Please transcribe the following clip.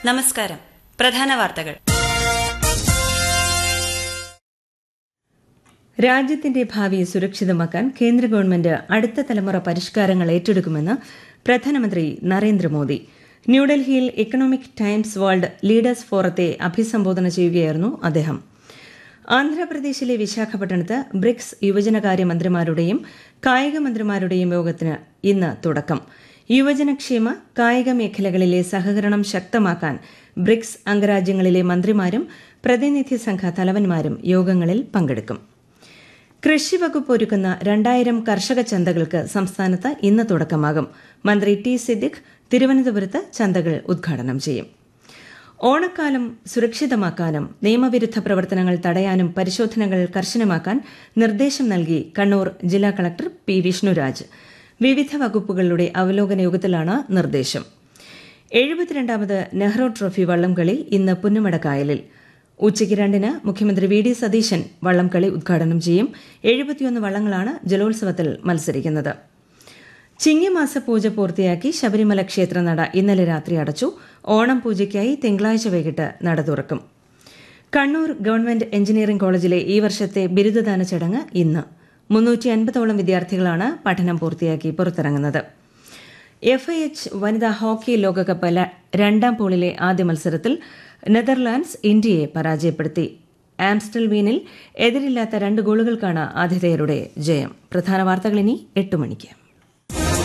നമസ്കാരം പ്രധാന വാർത്തകൾ രാജ്യത്തിന്റെ ഭാവി സുരക്ഷിതമാക്കാൻ കേന്ദ്ര ഗവൺമെന്റ് അടുത്ത തലമുറ പരിഷ്കാരങ്ങൾ ഏറ്റെടുക്കുമെന്ന് പ്രധാനമന്ത്രി നരേന്ദ്രമോദി ന്യൂഡൽഹിയിൽ ഇക്കണോമിക് ടൈംസ് വേൾഡ് ലീഡേഴ്സ് ഫോറത്തെ അഭിസംബോധന ചെയ്യുകയായിരുന്നു അദ്ദേഹം ആന്ധ്രാപ്രദേശിലെ വിശാഖപട്ടണത്ത് ബ്രിക്സ് യുവജനകാര്യ മന്ത്രിമാരുടെയും കായിക മന്ത്രിമാരുടെയും യോഗത്തിന് ഇന്ന് തുടക്കം യുവജനക്ഷേമ കായിക മേഖലകളിലെ സഹകരണം ശക്തമാക്കാൻ ബ്രിക്സ് അംഗരാജ്യങ്ങളിലെ മന്ത്രിമാരും പ്രതിനിധി സംഘ തലവന്മാരും യോഗങ്ങളിൽ പങ്കെടുക്കും കൃഷി വകുപ്പ് ഒരുക്കുന്ന രണ്ടായിരം കർഷക ചന്തകൾക്ക് സംസ്ഥാനത്ത് ഇന്ന് തുടക്കമാകും മന്ത്രി ടി സിദ്ദിഖ് തിരുവനന്തപുരത്ത് ചന്തകൾ ഉദ്ഘാടനം ചെയ്യും ഓണക്കാലം സുരക്ഷിതമാക്കാനും നിയമവിരുദ്ധ പ്രവർത്തനങ്ങൾ തടയാനും പരിശോധനകൾ കർശനമാക്കാൻ നിർദ്ദേശം നൽകി കണ്ണൂർ ജില്ലാ കളക്ടർ പി വിഷ്ണുരാജ് വിവിധ വകുപ്പുകളുടെ അവലോകന യോഗത്തിലാണ് നിർദ്ദേശം എഴുപത്തിരണ്ടാമത് നെഹ്റു ട്രോഫി വള്ളംകളി ഇന്ന് പുന്നമടക്കായലിൽ ഉച്ചയ്ക്ക് രണ്ടിന് മുഖ്യമന്ത്രി വി ഡി സതീശൻ വള്ളംകളി ഉദ്ഘാടനം ചെയ്യും എഴുപത്തിയൊന്ന് വള്ളങ്ങളാണ് ജലോത്സവത്തിൽ മത്സരിക്കുന്നത് ചിങ്ങമാസ പൂജ പൂർത്തിയാക്കി ശബരിമല ക്ഷേത്രനട ഇന്നലെ രാത്രി അടച്ചു ഓണം പൂജയ്ക്കായി തിങ്കളാഴ്ച വൈകിട്ട് നട തുറക്കും കണ്ണൂർ ഗവൺമെന്റ് എഞ്ചിനീയറിംഗ് കോളേജിലെ ഈ വർഷത്തെ ബിരുദദാന ചടങ്ങ് ഇന്ന് മുന്നൂറ്റി അൻപതോളം വിദ്യാർത്ഥികളാണ് പഠനം പൂർത്തിയാക്കി പുറത്തിറങ്ങുന്നത് എഫ് ഐ എച്ച് വനിതാ ഹോക്കി ലോകകപ്പ് രണ്ടാം പോളിലെ ആദ്യ മത്സരത്തിൽ നെതർലാൻഡ്സ് ഇന്ത്യയെ പരാജയപ്പെടുത്തി ആംസ്റ്റൽ വീനിൽ എതിരില്ലാത്ത രണ്ട് ഗോളുകൾക്കാണ് ആതിഥേയരുടെ ജയം പ്രധാന വാർത്തകൾ ഇനി എട്ട് മണിക്ക്